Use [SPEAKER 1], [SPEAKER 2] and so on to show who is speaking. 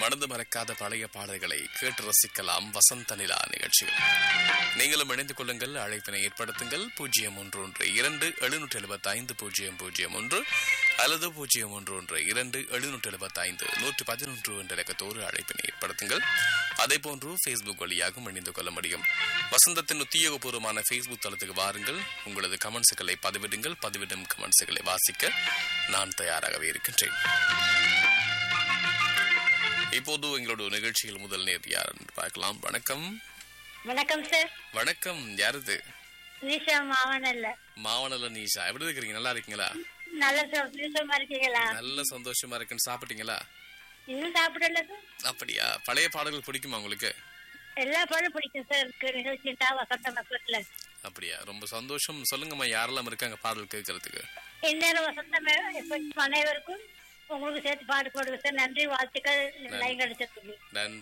[SPEAKER 1] மணந்து மறக்காத பழைய பாடல்களை கேட்டு ரசிக்கலாம் வசந்த நிலா நிகழ்ச்சியில் நீங்களும் இணைந்து கொள்ளுங்கள் அழைப்பினை ஏற்படுத்துங்கள் பூஜ்ஜியம் ஒன்று ஒன்று இரண்டு எழுநூற்றி எழுபத்தி ஐந்து பூஜ்ஜியம் பூஜ்ஜியம் ஒன்று அல்லது பூஜ்ஜியம் ஒன்று ஒன்று இரண்டு எழுநூற்றி எழுபத்தி ஐந்து நூற்றி பதினொன்று என்ற இலக்கத்தோடு அழைப்பினை ஏற்படுத்துங்கள் அதே போன்று ஃபேஸ்புக் வழியாகவும் இணைந்து கொள்ள முடியும் வசந்தத்தின் உத்தியோகபூர்வமான ஃபேஸ்புக் தளத்துக்கு வாருங்கள் உங்களது கமெண்ட்ஸுகளை பதிவிடுங்கள் பதிவிடும் கமெண்ட்ஸுகளை வாசிக்க நான் தயாராகவே இருக்கின்றேன் இப்போது எங்களோட நிகழ்ச்சியில் முதல் நேர் யார் என்று பார்க்கலாம் வணக்கம்
[SPEAKER 2] வணக்கம் சார்
[SPEAKER 1] வணக்கம் யாரது
[SPEAKER 2] நிஷா மாவனல்ல
[SPEAKER 1] மாவனல நீஷா எப்படி இருக்கிறீங்க நல்லா இருக்கீங்களா
[SPEAKER 2] நல்ல சந்தோஷமா இருக்கீங்களா
[SPEAKER 1] நல்ல சந்தோஷமா இருக்குன்னு சாப்பிட்டீங்களா
[SPEAKER 2] இன்னும் சாப்பிடல சார்
[SPEAKER 1] அப்படியா பழைய பாடல்கள் பிடிக்குமா உங்களுக்கு
[SPEAKER 2] எல்லா பாடும் பிடிக்கும் சார் இருக்கு நிகழ்ச்சிட்டா வசந்த மக்கள்ல
[SPEAKER 1] அப்படியா ரொம்ப சந்தோஷம் சொல்லுங்கம்மா யாரெல்லாம் இருக்காங்க பாடல் கேட்கறதுக்கு
[SPEAKER 2] இந்நேரம் வசந்தம் எப்ப அனைவருக்கும் உங்களுக்கு சேர்த்து பாடு போடுங்க சார் நன்றி வாழ்த்துக்கள் லைன் கிடைச்சதுக்கு
[SPEAKER 1] நன்றி